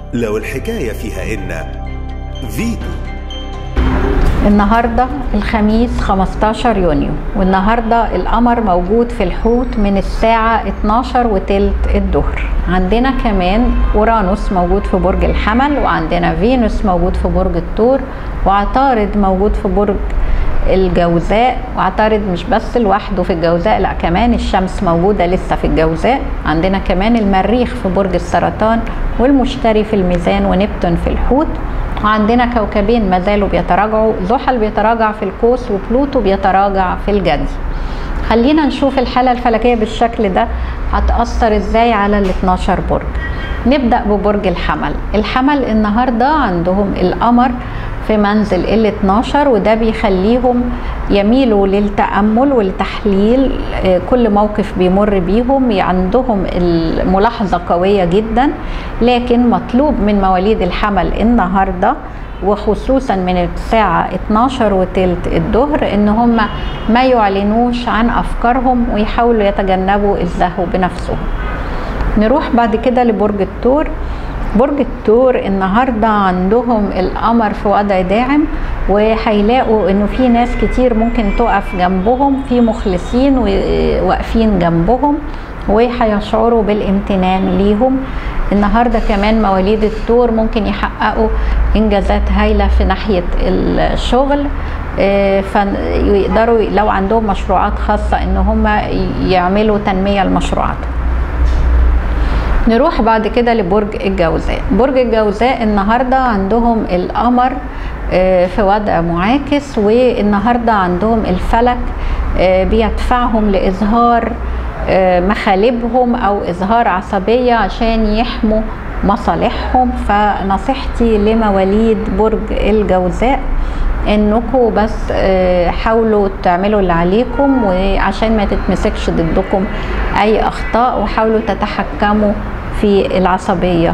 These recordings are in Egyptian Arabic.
لو الحكاية فيها إن فيتو النهارده الخميس 15 يونيو والنهارده القمر موجود في الحوت من الساعة 12 وتلت الظهر عندنا كمان اورانوس موجود في برج الحمل وعندنا فينوس موجود في برج الثور وعطارد موجود في برج الجوزاء وعطارد مش بس لوحده في الجوزاء لا كمان الشمس موجودة لسه في الجوزاء عندنا كمان المريخ في برج السرطان والمشتري في الميزان ونبتون في الحوت وعندنا كوكبين ما زالوا بيتراجعوا زحل بيتراجع في القوس وبلوتو بيتراجع في الجدي خلينا نشوف الحالة الفلكية بالشكل ده هتأثر ازاي على ال 12 برج نبدأ ببرج الحمل الحمل النهاردة عندهم القمر في منزل ال 12 وده بيخليهم يميلوا للتأمل والتحليل كل موقف بيمر بيهم عندهم الملاحظة قوية جدا لكن مطلوب من مواليد الحمل النهارده وخصوصا من الساعة 12 وتلت الظهر ان هم ما يعلنوش عن افكارهم ويحاولوا يتجنبوا الزهو بنفسهم نروح بعد كده لبرج الثور برج الثور النهارده عندهم القمر في وضع داعم وهيلاقوا انه في ناس كتير ممكن تقف جنبهم في مخلصين واقفين جنبهم وهيشعروا بالامتنان ليهم النهارده كمان مواليد الثور ممكن يحققوا انجازات هايله في ناحيه الشغل فيقدروا لو عندهم مشروعات خاصه ان هم يعملوا تنميه لمشروعاتهم نروح بعد كده لبرج الجوزاء برج الجوزاء النهارده عندهم القمر في وضع معاكس والنهارده عندهم الفلك بيدفعهم لاظهار مخالبهم او اظهار عصبيه عشان يحموا مصالحهم فنصيحتي لمواليد برج الجوزاء انكم بس حاولوا تعملوا اللي عليكم وعشان ما تتمسكش ضدكم اي اخطاء وحاولوا تتحكموا في العصبيه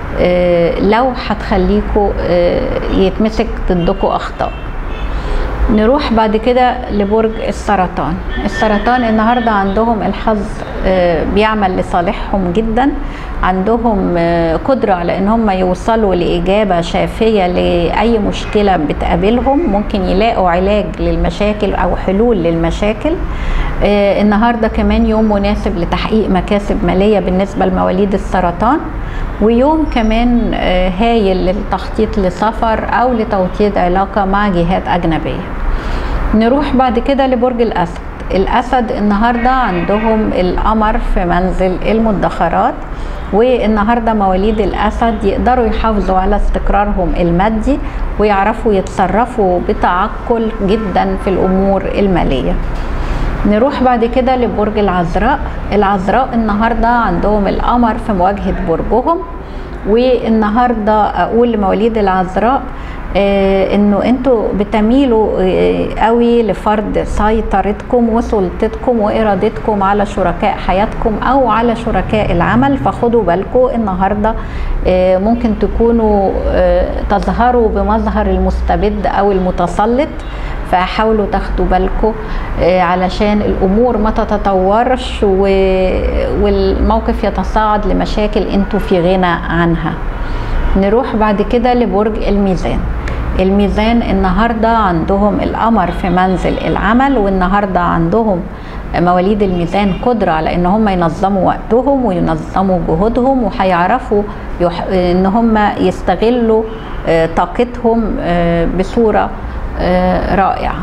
لو هتخليكم يتمسك ضدكم اخطاء نروح بعد كده لبرج السرطان السرطان النهاردة عندهم الحظ بيعمل لصالحهم جدا عندهم قدرة على ان هم يوصلوا لإجابة شافية لأي مشكلة بتقابلهم ممكن يلاقوا علاج للمشاكل أو حلول للمشاكل النهاردة كمان يوم مناسب لتحقيق مكاسب مالية بالنسبة لمواليد السرطان ويوم كمان هايل للتخطيط لسفر أو لتوطيد علاقة مع جهات أجنبية نروح بعد كده لبرج الأسد الأسد النهاردة عندهم القمر في منزل المدخرات والنهاردة مواليد الأسد يقدروا يحافظوا على استقرارهم المادي ويعرفوا يتصرفوا بتعقل جدا في الأمور المالية نروح بعد كده لبرج العذراء العذراء النهارده عندهم القمر في مواجهه برجهم والنهارده اقول لمواليد العذراء آه انه انتوا بتميلوا آه قوي لفرض سيطرتكم وسلطتكم وارادتكم على شركاء حياتكم او على شركاء العمل فخدوا بالكم النهارده آه ممكن تكونوا تظهروا بمظهر المستبد او المتسلط فحاولوا تاخدوا بالكم علشان الامور ما تتطورش والموقف يتصاعد لمشاكل انتوا في غنى عنها نروح بعد كده لبرج الميزان الميزان النهارده عندهم القمر في منزل العمل والنهارده عندهم مواليد الميزان قدرة على ان هم ينظموا وقتهم وينظموا جهودهم وهيعرفوا يح... ان هم يستغلوا طاقتهم بصورة رائعة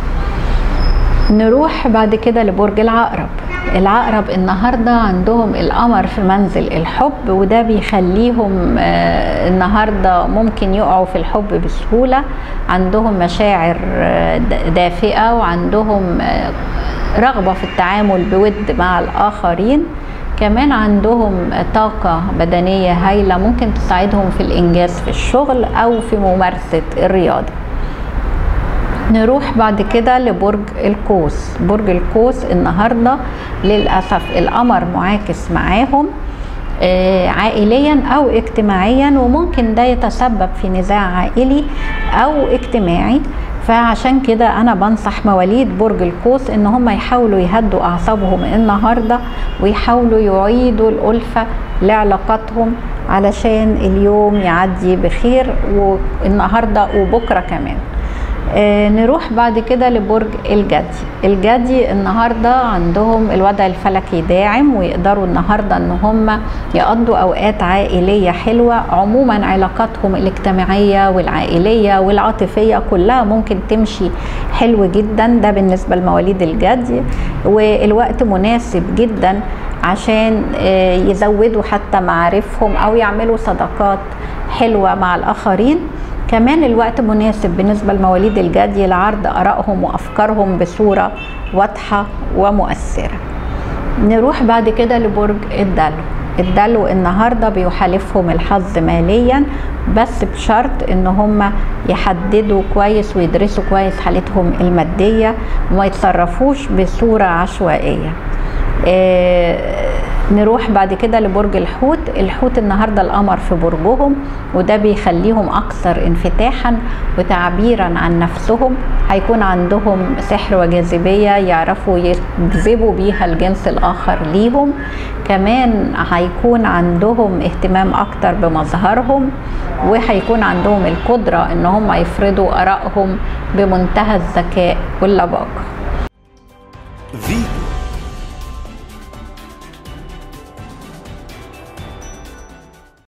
نروح بعد كده لبرج العقرب العقرب النهاردة عندهم القمر في منزل الحب وده بيخليهم النهاردة ممكن يقعوا في الحب بسهولة عندهم مشاعر دافئة وعندهم رغبة في التعامل بود مع الآخرين كمان عندهم طاقة بدنية هايلة ممكن تساعدهم في الإنجاز في الشغل أو في ممارسة الرياضة نروح بعد كده لبرج القوس برج القوس النهارده للاسف القمر معاكس معاهم عائليا او اجتماعيا وممكن ده يتسبب في نزاع عائلي او اجتماعي فعشان كده انا بنصح مواليد برج القوس ان هم يحاولوا يهدوا اعصابهم النهارده ويحاولوا يعيدوا الالفه لعلاقاتهم علشان اليوم يعدي بخير والنهارده وبكره كمان آه نروح بعد كده لبرج الجدي الجدي النهارده عندهم الوضع الفلكي داعم ويقدروا النهارده ان هم يقضوا اوقات عائليه حلوه عموما علاقاتهم الاجتماعيه والعائليه والعاطفيه كلها ممكن تمشي حلو جدا ده بالنسبه لمواليد الجدي والوقت مناسب جدا عشان آه يزودوا حتى معارفهم او يعملوا صداقات حلوه مع الاخرين كمان الوقت مناسب بالنسبة لمواليد الجدي لعرض آرائهم وأفكارهم بصورة واضحة ومؤثرة نروح بعد كده لبرج الدلو الدلو النهارده بيحالفهم الحظ ماليا بس بشرط ان هم يحددوا كويس ويدرسوا كويس حالتهم الماديه وما يتصرفوش بصوره عشوائيه آه نروح بعد كده لبرج الحوت الحوت النهارده القمر في برجهم وده بيخليهم اكثر انفتاحا وتعبيرا عن نفسهم هيكون عندهم سحر وجاذبيه يعرفوا يجذبوا بيها الجنس الاخر ليهم كمان هيكون عندهم اهتمام اكتر بمظهرهم وهيكون عندهم القدره ان هم يفرضوا ارائهم بمنتهى الذكاء واللباقه